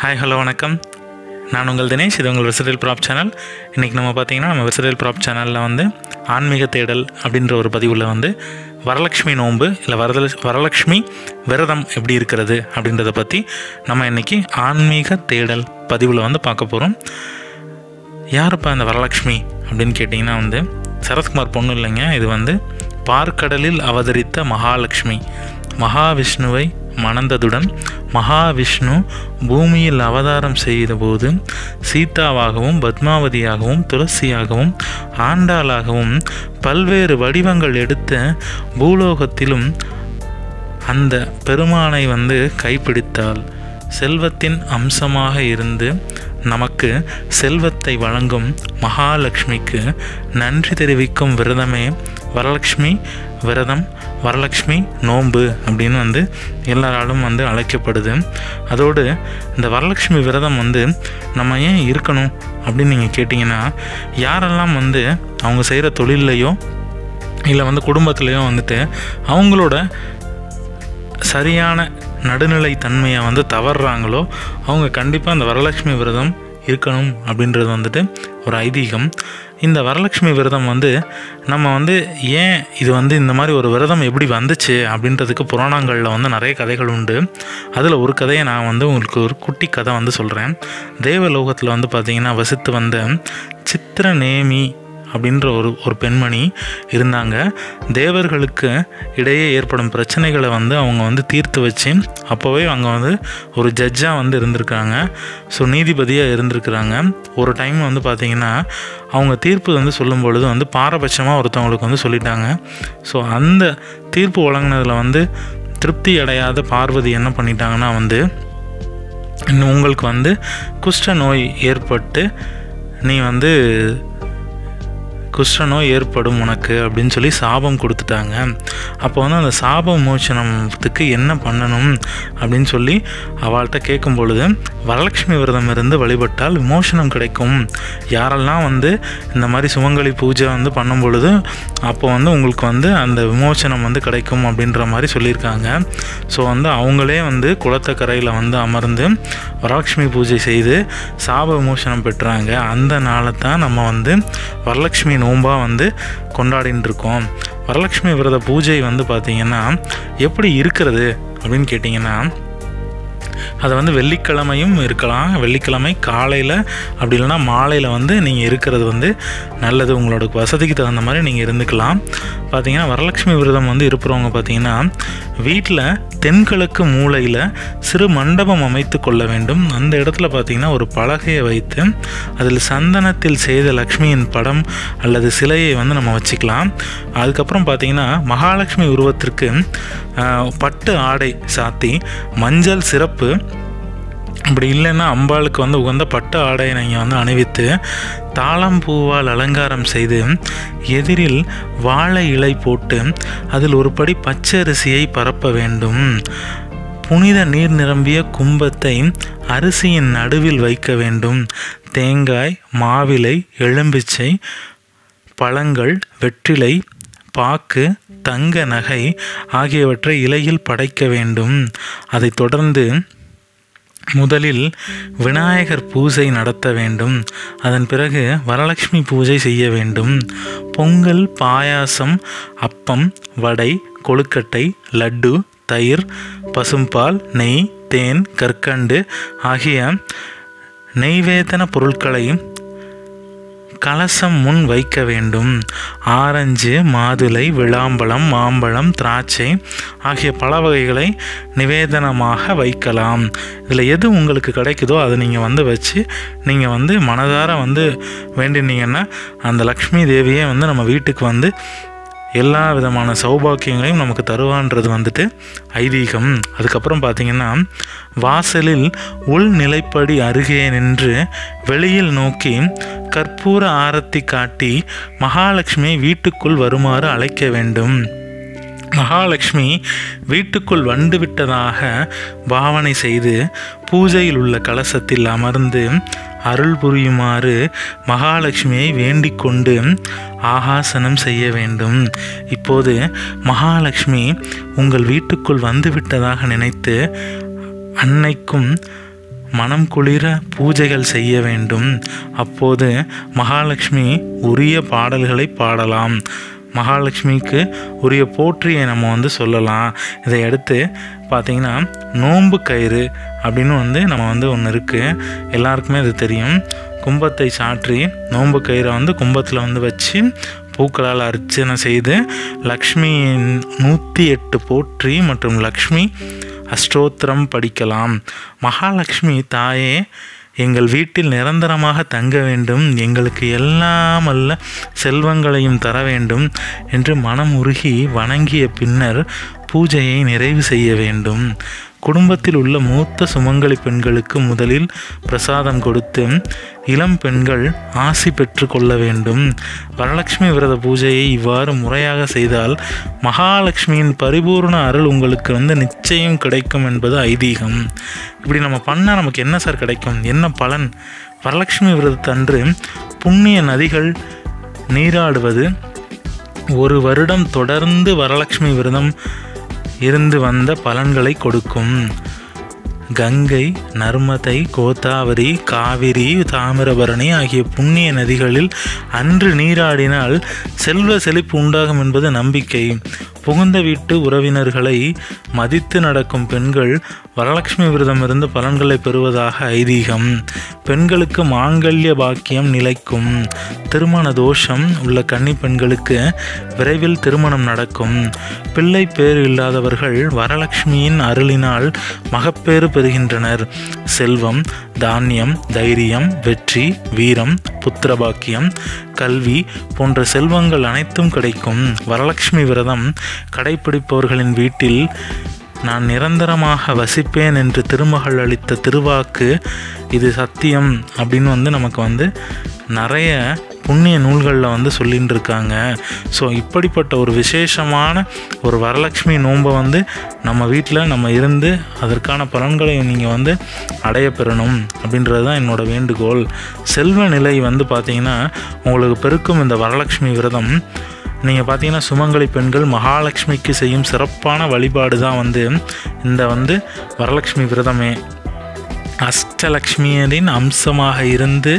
hi hello வணக்கம் நான் உங்கள் தினேஷ் இது உங்கள் வெசரல் ப்ராப் சேனல் இன்றைக்கி நம்ம பார்த்தீங்கன்னா நம்ம வெசரல் ப்ராப் சேனலில் வந்து ஆன்மீக தேடல் அப்படின்ற ஒரு பதிவில் வந்து வரலட்சுமி நோன்பு இல்லை வரத வரலட்சுமி விரதம் எப்படி இருக்கிறது அப்படின்றத பற்றி நம்ம இன்றைக்கி ஆன்மீக தேடல் பதிவில் வந்து பார்க்க போகிறோம் யாருப்பா இந்த வரலட்சுமி அப்படின்னு கேட்டிங்கன்னா வந்து சரத்குமார் பொண்ணு இல்லைங்க இது வந்து பார்க்கடலில் அவதரித்த மகாலட்சுமி மகாவிஷ்ணுவை மணந்ததுடன் மகாவிஷ்ணு பூமியில் அவதாரம் செய்தபோது சீதாவாகவும் பத்மாவதியாகவும் துளசியாகவும் ஆண்டாளாகவும் பல்வேறு வடிவங்கள் எடுத்த பூலோகத்திலும் அந்த பெருமானை வந்து கைப்பிடித்தாள் செல்வத்தின் அம்சமாக இருந்து நமக்கு செல்வத்தை வழங்கும் மகாலட்சுமிக்கு நன்றி தெரிவிக்கும் விரதமே வரலட்சுமி விரதம் வரலட்சுமி நோன்பு அப்படின்னு வந்து எல்லாராலும் வந்து அழைக்கப்படுது அதோடு இந்த வரலட்சுமி விரதம் வந்து நம்ம ஏன் இருக்கணும் அப்படின்னு நீங்கள் கேட்டிங்கன்னா யாரெல்லாம் வந்து அவங்க செய்கிற தொழில்லையோ இல்லை வந்து குடும்பத்துலேயோ வந்துட்டு அவங்களோட சரியான நடுநிலை தன்மையை வந்து தவறுறாங்களோ அவங்க கண்டிப்பாக அந்த வரலட்சுமி விரதம் இருக்கணும் அப்படின்றது வந்துட்டு ஒரு ஐதீகம் இந்த வரலட்சுமி விரதம் வந்து நம்ம வந்து ஏன் இது வந்து இந்த மாதிரி ஒரு விரதம் எப்படி வந்துச்சு அப்படின்றதுக்கு புராணங்களில் வந்து நிறைய கதைகள் உண்டு அதில் ஒரு கதையை நான் வந்து உங்களுக்கு ஒரு குட்டி கதை வந்து சொல்கிறேன் தேவலோகத்தில் வந்து பார்த்திங்கன்னா வசித்து வந்த சித்திரநேமி அப்படின்ற ஒரு ஒரு பெண்மணி இருந்தாங்க தேவர்களுக்கு இடையே ஏற்படும் பிரச்சனைகளை வந்து அவங்க வந்து தீர்த்து வச்சு அப்போவே அவங்க வந்து ஒரு ஜட்ஜாக வந்து இருந்திருக்காங்க ஸோ நீதிபதியாக இருந்திருக்கிறாங்க ஒரு டைம் வந்து பார்த்திங்கன்னா அவங்க தீர்ப்பு வந்து சொல்லும் பொழுது வந்து பாரபட்சமாக ஒருத்தவங்களுக்கு வந்து சொல்லிட்டாங்க ஸோ அந்த தீர்ப்பு வழங்கினதில் வந்து திருப்தி அடையாத பார்வதி என்ன பண்ணிட்டாங்கன்னா வந்து இன்னும் உங்களுக்கு வந்து குஷ்ட நோய் ஏற்பட்டு நீ வந்து குஷ்டநோய் ஏற்படும் உனக்கு அப்படின்னு சொல்லி சாபம் கொடுத்துட்டாங்க அப்போ வந்து அந்த சாப மோச்சனத்துக்கு என்ன பண்ணணும் அப்படின்னு சொல்லி அவள்கிட்ட கேட்கும் பொழுது வரலட்சுமி விரதம் இருந்து வழிபட்டால் விமோசனம் கிடைக்கும் யாரெல்லாம் வந்து இந்த மாதிரி சுமங்கலி பூஜை வந்து பண்ணும் பொழுது அப்போ வந்து உங்களுக்கு வந்து அந்த விமோசனம் வந்து கிடைக்கும் அப்படின்ற மாதிரி சொல்லியிருக்காங்க ஸோ வந்து அவங்களே வந்து குளத்தக்கரையில் வந்து அமர்ந்து வரலட்சுமி பூஜை செய்து சாப விமோசனம் பெற்றாங்க அந்த நாளை தான் நம்ம வந்து வரலட்சுமி நோம்பாக வந்து கொண்டாடின்னு இருக்கோம் வரலட்சுமி விரத பூஜை வந்து பார்த்திங்கன்னா எப்படி இருக்கிறது அப்படின்னு கேட்டிங்கன்னா அதை வந்து வெள்ளிக்கிழமையும் இருக்கலாம் வெள்ளிக்கிழமை காலையில் அப்படி இல்லைன்னா மாலையில் வந்து நீங்கள் இருக்கிறது வந்து நல்லது உங்களோட வசதிக்கு தகுந்த மாதிரி நீங்கள் இருந்துக்கலாம் பார்த்தீங்கன்னா வரலட்சுமி விரதம் வந்து இருப்பவங்க பார்த்தீங்கன்னா வீட்டில் தென்கிழக்கு மூலையில் சிறு மண்டபம் அமைத்து கொள்ள வேண்டும் அந்த இடத்துல பார்த்தீங்கன்னா ஒரு பலகையை வைத்து அதில் சந்தனத்தில் செய்த லக்ஷ்மியின் படம் அல்லது சிலையை வந்து நம்ம வச்சுக்கலாம் அதுக்கப்புறம் பார்த்தீங்கன்னா மகாலட்சுமி உருவத்திற்கு பட்டு ஆடை சாத்தி மஞ்சள் சிறப்பு அப்படி இல்லைன்னா அம்பாளுக்கு வந்து உகந்த பட்டு ஆடையை நீங்கள் வந்து அணிவித்து தாளம்பூவால் அலங்காரம் செய்து எதிரில் வாழை இலை போட்டு அதில் ஒரு படி பச்சரிசியை பரப்ப வேண்டும் புனித நீர் நிரம்பிய கும்பத்தை அரிசியின் நடுவில் வைக்க வேண்டும் தேங்காய் மாவிலை எலும்பிச்சை பழங்கள் வெற்றிலை பாக்கு தங்க நகை ஆகியவற்றை இலையில் படைக்க வேண்டும் அதைத் தொடர்ந்து முதலில் விநாயகர் பூஜை நடத்த வேண்டும் அதன் பிறகு வரலட்சுமி பூஜை செய்ய வேண்டும் பொங்கல் பாயாசம் அப்பம் வடை கொழுக்கட்டை லட்டு தயிர் பசும்பால் நெய் தேன் கற்கண்டு ஆகிய நெய்வேதன பொருட்களை கலசம் முன் வைக்க வேண்டும் ஆரஞ்சு மாதுளை விளாம்பழம் மாம்பழம் திராட்சை ஆகிய பல வகைகளை நிவேதனமாக வைக்கலாம் இதில் எது உங்களுக்கு கிடைக்குதோ அதை நீங்கள் வந்து வச்சு நீங்கள் வந்து மனதார வந்து வேண்டினீங்கன்னா அந்த லக்ஷ்மி தேவியே வந்து நம்ம வீட்டுக்கு வந்து எல்லா விதமான சௌபாக்கியங்களையும் நமக்கு தருவான்றது வந்துட்டு ஐதீகம் அதுக்கப்புறம் பார்த்திங்கன்னா வாசலில் உள்நிலைப்படி அருகே நின்று வெளியில் நோக்கி கற்பூர ஆரத்தி காட்டி மகாலட்சுமி வீட்டுக்குள் வருமாறு அழைக்க வேண்டும் மகாலட்சுமி வீட்டுக்குள் வந்து விட்டதாக பாவனை செய்து பூஜையில் உள்ள கலசத்தில் அமர்ந்து அருள் புரியுமாறு மகாலட்சுமியை வேண்டிக் கொண்டு ஆகாசனம் செய்ய வேண்டும் இப்போது மகாலட்சுமி உங்கள் வீட்டுக்குள் வந்துவிட்டதாக நினைத்து அன்னைக்கும் மனம் குளிர பூஜைகள் செய்ய வேண்டும் அப்போது மகாலட்சுமி உரிய பாடல்களை பாடலாம் மகாலட்சுமிக்கு உரிய போற்றியை நம்ம வந்து சொல்லலாம் இதை அடுத்து பார்த்திங்கன்னா நோன்பு கயிறு அப்படின்னு வந்து நம்ம வந்து ஒன்று இருக்குது எல்லாருக்குமே அது தெரியும் கும்பத்தை சாற்றி நோன்பு கயிறை வந்து கும்பத்தில் வந்து வச்சு பூக்களால் அர்ச்சனை செய்து லக்ஷ்மியின் நூற்றி எட்டு போற்றி மற்றும் லக்ஷ்மி அஷ்டோத்திரம் படிக்கலாம் மகாலட்சுமி தாயே எங்கள் வீட்டில் நிரந்தரமாக தங்க வேண்டும் எங்களுக்கு எல்லாம் அல்ல செல்வங்களையும் தர வேண்டும் என்று மனம் உருகி வணங்கிய பின்னர் பூஜையை நிறைவு செய்ய வேண்டும் குடும்பத்தில் உள்ள மூத்த சுமங்கலி பெண்களுக்கு முதலில் பிரசாதம் கொடுத்து இளம் பெண்கள் ஆசி பெற்று கொள்ள வேண்டும் வரலட்சுமி விரத பூஜையை இவ்வாறு முறையாக செய்தால் மகாலட்சுமியின் பரிபூர்ண அருள் உங்களுக்கு வந்து நிச்சயம் கிடைக்கும் என்பது ஐதீகம் இப்படி நம்ம பண்ணால் நமக்கு என்ன சார் கிடைக்கும் என்ன பலன் வரலட்சுமி விரதத்தன்று புண்ணிய நதிகள் நீராடுவது ஒரு வருடம் தொடர்ந்து வரலட்சுமி விரதம் இருந்து வந்த பலன்களை கொடுக்கும் கங்கை நர்மதை கோதாவரி காவிரி தாமிரபரணி ஆகிய புண்ணிய நதிகளில் அன்று நீராடினால் செல்வ செழிப்பு உண்டாகும் என்பது நம்பிக்கை புகுந்த வீட்டு உறவினர்களை மதித்து நடக்கும் பெண்கள் வரலட்சுமி விரதமிருந்து பலன்களை பெறுவதாக ஐதீகம் பெண்களுக்கு மாங்கல்ய பாக்கியம் நிலைக்கும் திருமண தோஷம் உள்ள கன்னி பெண்களுக்கு விரைவில் திருமணம் நடக்கும் பிள்ளை பேர் இல்லாதவர்கள் வரலட்சுமியின் அருளினால் மகப்பேறு பெறுகின்றனர் செல்வம் தானியம் தைரியம் வெற்றி வீரம் புத்திரபாக்கியம் கல்வி போன்ற செல்வங்கள் அனைத்தும் கிடைக்கும் வரலட்சுமி விரதம் கடைபிடிப்பவர்களின் வீட்டில் நான் நிரந்தரமாக வசிப்பேன் என்று திருமகள் அளித்த திருவாக்கு இது சத்தியம் அப்படின்னு வந்து நமக்கு வந்து நிறைய புண்ணிய நூல்களில் வந்து சொல்லின்னு இருக்காங்க ஸோ இப்படிப்பட்ட ஒரு விசேஷமான ஒரு வரலட்சுமி நோன்பை வந்து நம்ம வீட்டில் நம்ம இருந்து அதற்கான பலன்களை நீங்கள் வந்து அடைய பெறணும் அப்படின்றது தான் என்னோட வேண்டுகோள் செல்வ நிலை வந்து பார்த்திங்கன்னா உங்களுக்கு பெருக்கும் இந்த வரலட்சுமி விரதம் நீங்கள் பார்த்தீங்கன்னா சுமங்கலி பெண்கள் மகாலட்சுமிக்கு செய்யும் சிறப்பான வழிபாடு தான் வந்து இந்த வந்து வரலட்சுமி விரதமே அஷ்டலக்ஷ்மியரின் அம்சமாக இருந்து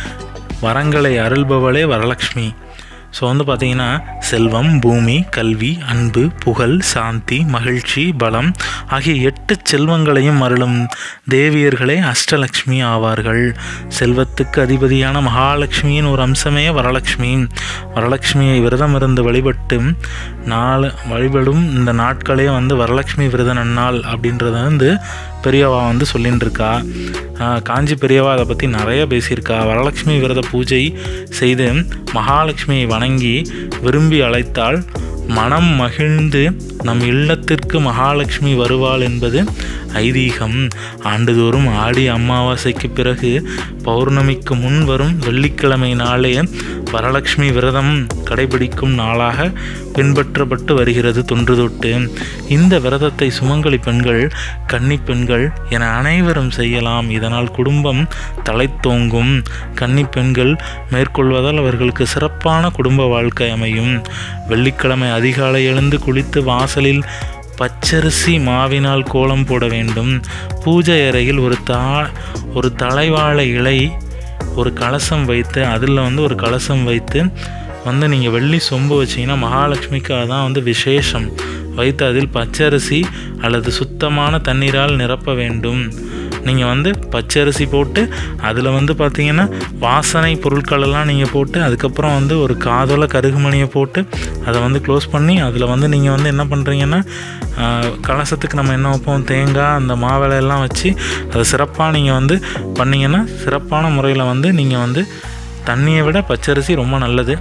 வரங்களை அருள்பவளே வரலட்சுமி ஸோ வந்து பார்த்தீங்கன்னா செல்வம் பூமி கல்வி அன்பு புகழ் சாந்தி மகிழ்ச்சி பலம் ஆகிய எட்டு செல்வங்களையும் அருளும் தேவியர்களே அஷ்டலக்ஷ்மி ஆவார்கள் செல்வத்துக்கு அதிபதியான மகாலட்சுமியின் ஒரு அம்சமே வரலட்சுமி வரலட்சுமியை விரதம் இருந்து வழிபட்டு நாலு வழிபடும் இந்த நாட்களே வந்து வரலட்சுமி விரத நன்னாள் அப்படின்றத வந்து பெரியவா வந்து சொல்லின்னு இருக்கா ஆஹ் காஞ்சி பெரியவா அதை பற்றி நிறைய பேசியிருக்கா வரலட்சுமி விரத பூஜை செய்து மகாலட்சுமியை வணங்கி விரும்பி அழைத்தால் மனம் மகிழ்ந்து நம் இல்லத்திற்கு மகாலட்சுமி வருவாள் என்பது ஐதீகம் ஆண்டுதோறும் ஆடி அமாவாசைக்கு பிறகு பௌர்ணமிக்கு முன் வரும் வெள்ளிக்கிழமை நாளே வரலட்சுமி விரதம் கடைபிடிக்கும் நாளாக பின்பற்றப்பட்டு வருகிறது தொன்று தொட்டு இந்த விரதத்தை சுமங்கலி பெண்கள் கன்னி பெண்கள் என அனைவரும் செய்யலாம் இதனால் குடும்பம் தலைத்தோங்கும் கன்னி பெண்கள் மேற்கொள்வதால் அவர்களுக்கு சிறப்பான குடும்ப வாழ்க்கை அமையும் வெள்ளிக்கிழமை அதிகாலை எழுந்து குளித்து வாசலில் பச்சரிசி மாவினால் கோலம் போட வேண்டும் பூஜை அறையில் ஒரு தா ஒரு தலைவாழை இலை ஒரு கலசம் வைத்து அதில் வந்து ஒரு கலசம் வைத்து வந்து நீங்கள் வெள்ளி சொம்பு வச்சிங்கன்னா மகாலட்சுமிக்கு அதான் வந்து விசேஷம் வைத்து அதில் பச்சரிசி அல்லது சுத்தமான தண்ணீரால் நிரப்ப வேண்டும் நீங்கள் வந்து பச்சரிசி போட்டு அதில் வந்து பார்த்தீங்கன்னா வாசனை பொருட்களெல்லாம் நீங்கள் போட்டு அதுக்கப்புறம் வந்து ஒரு காதோல கருகுமணியை போட்டு அதை வந்து க்ளோஸ் பண்ணி அதில் வந்து நீங்கள் வந்து என்ன பண்ணுறீங்கன்னா ஆஹ், கலசத்துக்கு நம்ம என்ன வைப்போம் தேங்காய் அந்த மாவிளையெல்லாம் வச்சு அதை சிறப்பாக நீங்கள் வந்து பண்ணிங்கன்னா சிறப்பான முறையில் வந்து நீங்கள் வந்து தண்ணியை விட பச்சரிசி ரொம்ப நல்லது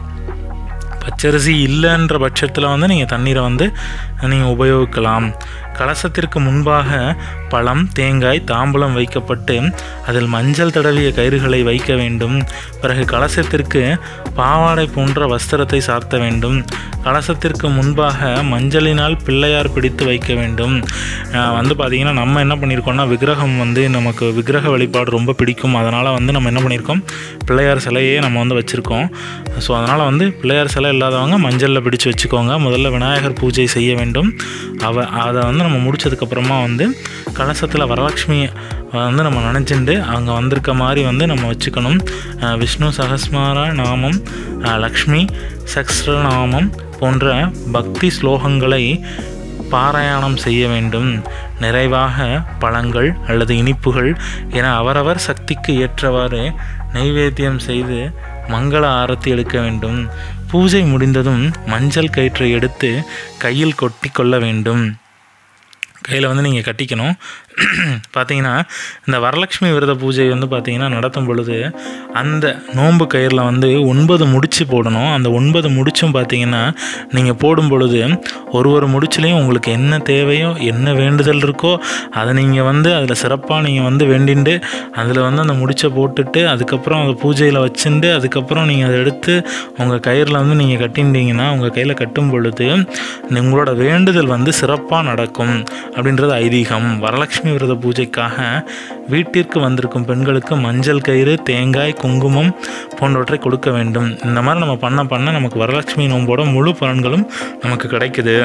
பச்சரிசி இல்லைன்ற பட்சத்தில் வந்து நீங்கள் தண்ணீரை வந்து நீங்கள் உபயோகிக்கலாம் கலசத்திற்கு முன்பாக பழம் தேங்காய் தாம்பூலம் வைக்கப்பட்டு அதில் மஞ்சள் தடவிய கயிறுகளை வைக்க வேண்டும் பிறகு கலசத்திற்கு பாவாடை போன்ற வஸ்திரத்தை சார்த்த வேண்டும் கலசத்திற்கு முன்பாக மஞ்சளினால் பிள்ளையார் பிடித்து வைக்க வேண்டும் ஆஹ் வந்து பார்த்திங்கன்னா நம்ம என்ன பண்ணியிருக்கோம்னா விக்கிரகம் வந்து நமக்கு விக்கிரக வழிபாடு ரொம்ப பிடிக்கும் அதனால் வந்து நம்ம என்ன பண்ணியிருக்கோம் பிள்ளையார் சிலையே நம்ம வந்து வச்சுருக்கோம் ஸோ அதனால் வந்து பிள்ளையார் சிலை இல்லாதவங்க மஞ்சளில் பிடிச்சு வச்சுக்கோங்க முதல்ல விநாயகர் பூஜை செய்ய வேண்டும் அவ அதை வந்து வந்து நம்ம முடிச்சதுக்கப்புறமா வந்து கலசத்தில் வரலட்சுமி வந்து நம்ம நினச்சிண்டு அவங்க வந்திருக்க மாதிரி வந்து நம்ம வச்சுக்கணும் அஹ் விஷ்ணு சகஸ்மார நாமம் அஹ் லக்ஷ்மி சக்ஸ்ரநாமம் போன்ற பக்தி ஸ்லோகங்களை பாராயணம் செய்ய வேண்டும் நிறைவாக பழங்கள் அல்லது இனிப்புகள் என அவரவர் சக்திக்கு ஏற்றவாறு நைவேத்தியம் செய்து மங்கள ஆரத்தி எடுக்க வேண்டும் பூஜை முடிந்ததும் மஞ்சள் கயிற்றை எடுத்து கையில் கொட்டி கொள்ள வேண்டும் கையில் வந்து நீங்கள் கட்டிக்கணும் பார்த்தீங்கன்னா இந்த வரலட்சுமி விரத பூஜை வந்து பார்த்தீங்கன்னா நடத்தும் பொழுது அந்த நோன்பு கயிறில் வந்து ஒன்பது முடிச்சு போடணும் அந்த ஒன்பது முடிச்சும் பார்த்தீங்கன்னா நீங்கள் போடும் பொழுது ஒரு ஒரு முடிச்சுலையும் உங்களுக்கு என்ன தேவையோ என்ன வேண்டுதல் இருக்கோ அதை நீங்கள் வந்து அதில் சிறப்பாக நீங்கள் வந்து வேண்டிண்டு அதில் வந்து அந்த முடிச்சை போட்டுட்டு அதுக்கப்புறம் அந்த பூஜையில் வச்சுட்டு அதுக்கப்புறம் நீங்கள் அதை எடுத்து உங்கள் கயிறில் வந்து நீங்கள் கட்டிட்டீங்கன்னா உங்கள் கையில் கட்டும் பொழுது உங்களோட வேண்டுதல் வந்து சிறப்பாக நடக்கும் அப்படின்றது ஐதீகம் வரலட்சுமி விரத பூஜைக்காக வீட்டிற்கு வந்திருக்கும் பெண்களுக்கு மஞ்சள் கயிறு தேங்காய் குங்குமம் போன்றவற்றை கொடுக்க வேண்டும் இந்த மாதிரி நம்ம பண்ண பண்ண நமக்கு வரலட்சுமி நோம்போட முழு பலன்களும் நமக்கு கிடைக்குது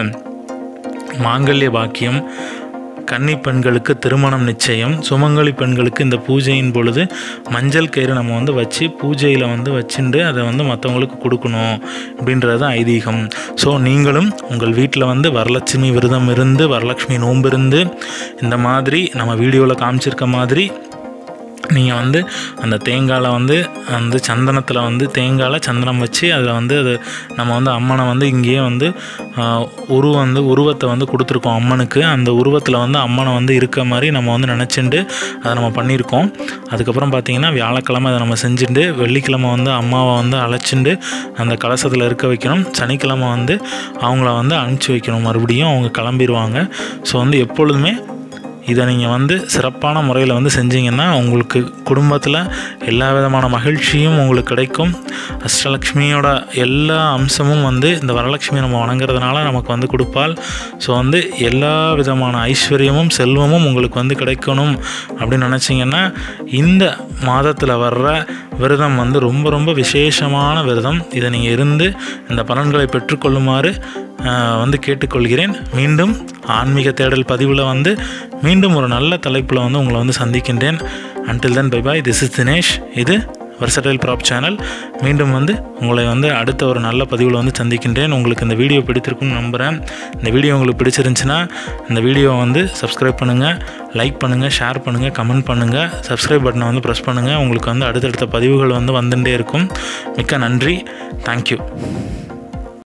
மாங்கல்ய பாக்கியம் கன்னி பெண்களுக்கு திருமணம் நிச்சயம் சுமங்கலி பெண்களுக்கு இந்த பூஜையின் பொழுது மஞ்சள் கயிறு நம்ம வந்து வச்சு பூஜையில் வந்து வச்சுட்டு அதை வந்து மற்றவங்களுக்கு கொடுக்கணும் அப்படின்றது தான் ஐதீகம் ஸோ நீங்களும் உங்கள் வீட்டில் வந்து வரலட்சுமி விரதம் இருந்து வரலட்சுமி நோன்பு இருந்து இந்த மாதிரி நம்ம வீடியோவில் காமிச்சிருக்க மாதிரி நீங்கள் வந்து அந்த தேங்காயில் வந்து அந்த சந்தனத்தில் வந்து தேங்காயில் சந்தனம் வச்சு அதில் வந்து அது நம்ம வந்து அம்மனை வந்து இங்கேயே வந்து ஆஹ், உருவம் வந்து உருவத்தை வந்து கொடுத்துருக்கோம் அம்மனுக்கு அந்த உருவத்தில் வந்து அம்மனை வந்து இருக்க மாதிரி நம்ம வந்து நினச்சிண்டு அதை நம்ம பண்ணியிருக்கோம் அதுக்கப்புறம் பார்த்தீங்கன்னா வியாழக்கிழமை அதை நம்ம செஞ்சுட்டு வெள்ளிக்கிழமை வந்து அம்மாவை வந்து அழைச்சிண்டு அந்த கலசத்தில் இருக்க வைக்கணும் சனிக்கிழமை வந்து அவங்கள வந்து அனுப்பிச்சி வைக்கணும் மறுபடியும் அவங்க கிளம்பிடுவாங்க ஸோ வந்து எப்பொழுதுமே இதை நீங்கள் வந்து சிறப்பான முறையில் வந்து செஞ்சீங்கன்னா உங்களுக்கு குடும்பத்தில் எல்லா விதமான மகிழ்ச்சியும் உங்களுக்கு கிடைக்கும் அஷ்டலக்ஷ்மியோட எல்லா அம்சமும் வந்து இந்த வரலட்சுமி நம்ம வணங்குறதுனால நமக்கு வந்து கொடுப்பால் ஸோ வந்து எல்லா விதமான ஐஸ்வர்யமும் செல்வமும் உங்களுக்கு வந்து கிடைக்கணும் அப்படின்னு நினச்சிங்கன்னா இந்த மாதத்தில் வர்ற விரதம் வந்து ரொம்ப ரொம்ப விசேஷமான விரதம் இதை நீங்கள் இருந்து இந்த பலன்களை பெற்றுக்கொள்ளுமாறு ஆஹ், வந்து கேட்டுக்கொள்கிறேன் மீண்டும் ஆன்மீக தேடல் பதிவில் வந்து மீண்டும் ஒரு நல்ல தலைப்பில் வந்து உங்களை வந்து சந்திக்கின்றேன் until then bye bye this is Dinesh இது வெர்சடைல் ப்ராப் சேனல் மீண்டும் வந்து உங்களை வந்து அடுத்த ஒரு நல்ல பதிவில் வந்து சந்திக்கின்றேன் உங்களுக்கு இந்த வீடியோ பிடித்திருக்கும்னு நம்புகிறேன் இந்த வீடியோ உங்களுக்கு பிடிச்சிருந்துச்சுன்னா இந்த வீடியோவை வந்து சப்ஸ்கிரைப் பண்ணுங்கள் லைக் பண்ணுங்கள் ஷேர் பண்ணுங்கள் கமெண்ட் பண்ணுங்கள் சப்ஸ்கிரைப் பட்டனை வந்து ப்ரெஸ் பண்ணுங்கள் உங்களுக்கு வந்து அடுத்தடுத்த பதிவுகள் வந்து வந்துட்டே இருக்கும் மிக்க நன்றி தேங்க்யூ